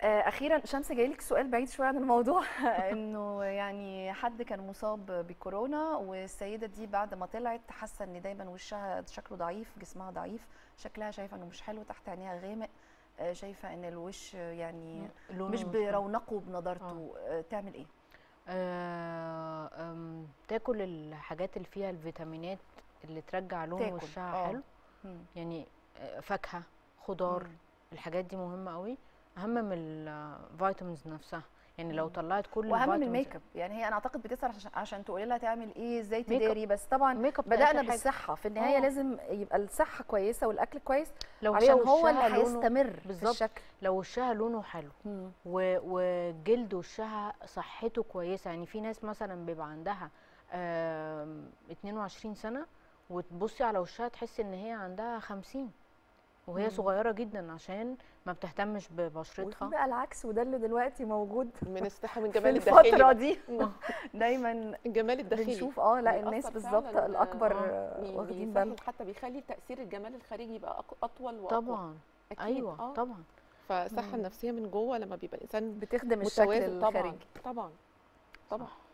آه، اخيرا شمس جايلك سؤال بعيد شويه عن الموضوع انه يعني حد كان مصاب بكورونا والسيده دي بعد ما طلعت حاسه ان دايما وشها شكله ضعيف جسمها ضعيف شكلها شايفه انه مش حلو تحت عينيها غامق آه، شايفه ان الوش يعني لونه مش حلو. برونقه بنضارته آه، تعمل ايه آه، أم، تاكل الحاجات اللي فيها الفيتامينات اللي ترجع لون تاكل، وشها آه. حلو مم. يعني آه، فاكهه خضار مم. الحاجات دي مهمه قوي اهم من الفيتامينز نفسها يعني لو مم. طلعت كل واهم من الفيتامينز- الميك اب يعني هي انا اعتقد بتسال عشان, عشان تقولي لها تعمل ايه ازاي ميك اب. تداري بس طبعا الميك اب ده بدانا آخر حاجة. بالصحه في النهايه آه. لازم يبقى الصحه كويسه والاكل كويس لو هي عشان هو اللي وشها لونه هيستمر في بالظبط. الشكل لو وشها لونه حلو مم. و- وجلد وشها صحته كويسه يعني في ناس مثلا بيبقى عندها آم، 22 سنه وتبصي على وشها تحسي ان هي عندها 50 وهي مم. صغيره جدا عشان ما بتهتمش وفي ببشرتها بقى العكس وده اللي دلوقتي موجود من الصحه من في الجمال الداخلي الفتره بقى. دي دايما الجمال الداخلي بنشوف اه لا بيأثر الناس فعلاً، بالظبط الاكبر آه، آه، بي- واخدين بيسهل بالهم حتى بيخلي تاثير الجمال الخارجي يبقى أق- اطول واقوى طبعا أكيد. ايوه آه. طبعا فالصحه مم. النفسيه من جوه لما بيبقى الانسان بتخدم الشكل متوازن طبعا الخارجي طبعا طبعا